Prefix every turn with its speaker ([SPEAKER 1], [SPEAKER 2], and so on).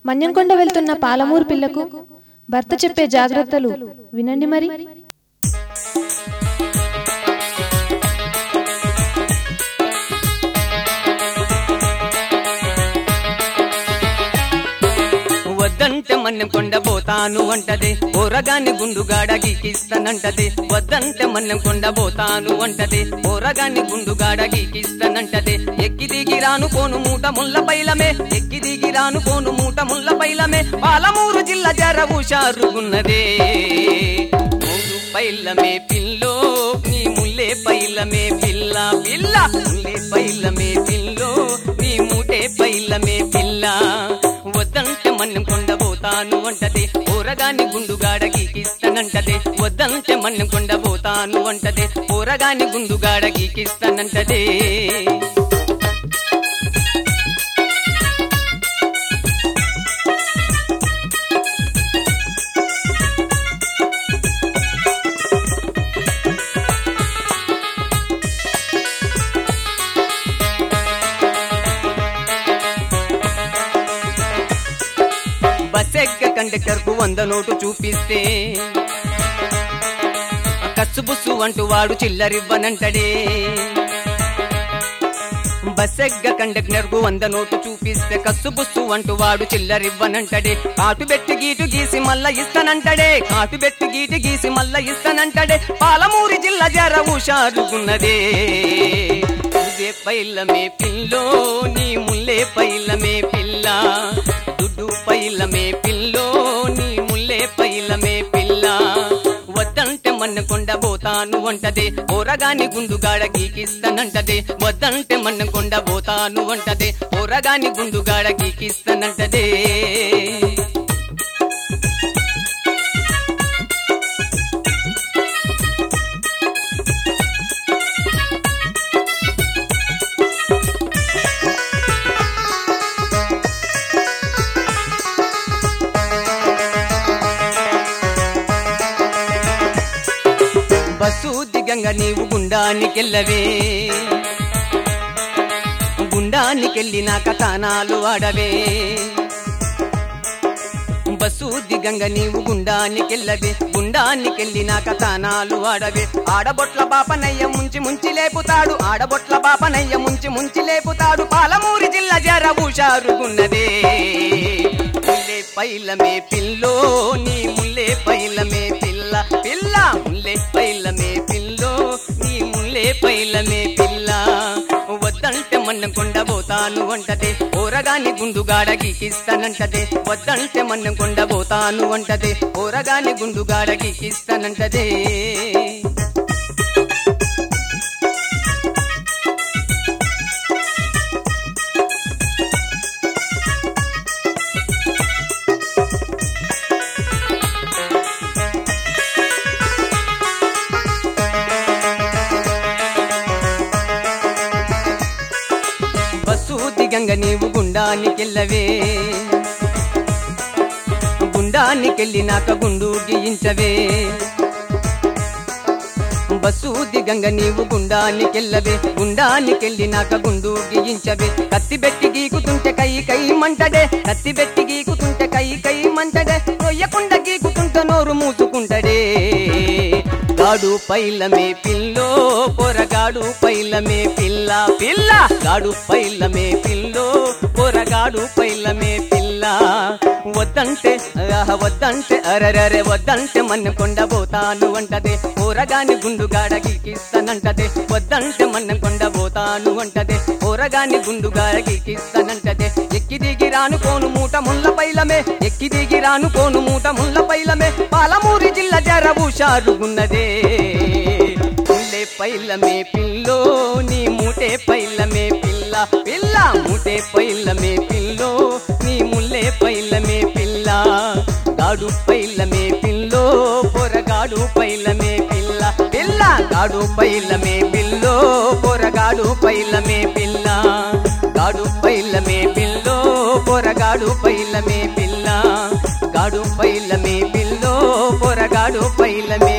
[SPEAKER 1] మన్యంకొండ వెళ్తున్న పాలమూరు పిల్లకు భర్త చెప్పే జాగ్రత్తలు వినండి మరి
[SPEAKER 2] వద్దంటే మన్నెం కొండ పోతాను అంటది ఓరగాని గుండుగాడ గీకిస్తానంటది వద్దంటే మన్నెం కొండ పోతాను అంటది ఓరగాని గుండుగాడ గీకిస్తానంటది ఎక్కి దిగి రాను పోను మూట ముళ్ళ పైలమే ఎక్కి దిగి రాను పోను మూట ముళ్ళ పైలమే పాలమూరు జిల్లా జర హుషారుగున్నదే మూడు పైలమే పిల్లో నీ ముల్లే పైలమే పిల్ల పిల్ల ముల్లే పైలమే పిల్లో నీ మూటే పైలమే పిల్ల వద్దంటే మన్నం కొండ పోతాను అంటది ఊరగాని గుండుగాడ గీకిస్తానంటది వద్దంటే మన్నం కొండ పోతాను అంటది ఊరగాని గుండుగాడ గీకిస్తానంటది బస్ ఎక్క కండక్టర్ కు వంద నోటు చూపిస్తే కచ్చు బుస్సు అంటూ వాడు చిల్లరివ్వనంటడే బస్ ఎగ్గ కండక్టర్ కు వంద నోటు చూపిస్తే కస్సు బుస్సు అంటూ వాడు చిల్లరివ్వనంటడే కాటు పెట్టి గీటు గీసి మల్ల ఇస్తానంటడే కాటు పెట్టి గీటు గీసి మల్ల ఇస్తానంటడే పాలమూరి జిల్లా జర హుషారుగున్నదే ఇదే పైలమే పిల్లో నీ ముల్లే పైలమే పిల్ల దుడ్డు పైలమే పిల్లో నీ ముల్లే పైలమే పిల్ల వద్దంటే మన్న కొండ పోతాను అంటదే ఓరగాని గుండుగాడ గీకిస్తానంటదే వద్దంటే మన్న కొండ పోతాను అంటదే ఓరగాని గుండుగాడ గీకిస్తానంటదే బస్సు దిగంగా నీవు గుండానికెళ్ళవే గుండానికెళ్ళినాక తానాలు ఆడవే బస్సు దిగంగా నీవు గుండానికెళ్ళవే గుండానికెళ్ళినాక తానాలు ఆడవే ఆడబొట్ల బాపనయ్య ముంచి ముంచి లేపుతాడు ఆడబొట్ల బాపనయ్య ముంచి ముంచి లేపుతాడు పాలమూరి జిల్లా జర హుషారుగున్నదే ముల్లే పైలమే పిల్లో నీ ముల్లే పైలమే పిల్ల పిల్ల ముల్లే పైలమే పిల్లో నీ ముల్లే పైలమే పిల్ల వద్దంటే మన్న కొండ పోతాను అంటదే ఓరగాని గుండుగాడ గీకిస్తానంటదే వద్దంటే మన్న కొండ పోతాను అంటదే ఓరగాని గుండుగాడ గీకిస్తానంటదే బస్సు దిగంగా నీవు గుండానికెళ్ళవే గుండానికెళ్ళినాక గుండు గీయించవే బస్సు దిగంగా నీవు గుండానికెళ్ళవే గుండానికెళ్ళినాక గుండు గీయించవే కత్తి పెట్టి గీకుతుంటే కై కై మంటడే కత్తి పెట్టి గీకుతుంటే కై కై మంటడే రొయ్యకుండ గీకుతుంటే నోరు మూసుకుంటడే గాడు పైలమే పిల్లో పొరగాడు పైలమే పిల్ల పిల్ల గాడు పైలమే పిల్లో పొరగాడు పైలమే పిల్ల వద్దంటే ఆహ వద్దంటే అరరరే వద్దంటే మన్న కొండ పోతాను అంటదే ఊరగాని గుండుగాడ గీకిస్తానంటదే వద్దంటే మన్న కొండ పోతాను అంటదే ఊరగాని గుండుగాడ గీకిస్తానంటదే ఎక్కి దిగి రాను కోను మూట ముళ్ళ పైలమే ఎక్కి దిగి రాను కోను మూట ముళ్ళ పైలమే పాలమూరి జిల్లా జర హుషారుగున్నదే ముల్లే పైలమే పిల్లో నీ మూటే పైలమే పిల్ల పిల్ల మూటే పైలమే పిల్లో నీ ముల్లే పైలమే పిల్ల గాడు పైలమే పిల్లో పొరగాడు పైలమే పిల్ల పిల్ల గాడు పైలమే పిల్లో పొరగాడు పైలమే పిల్ల గాడు పైలమే పిల్లో పొరగాడు పైలమే పిల్ల గాడు పైలమే పిల్లో పొరగాడు పైలమే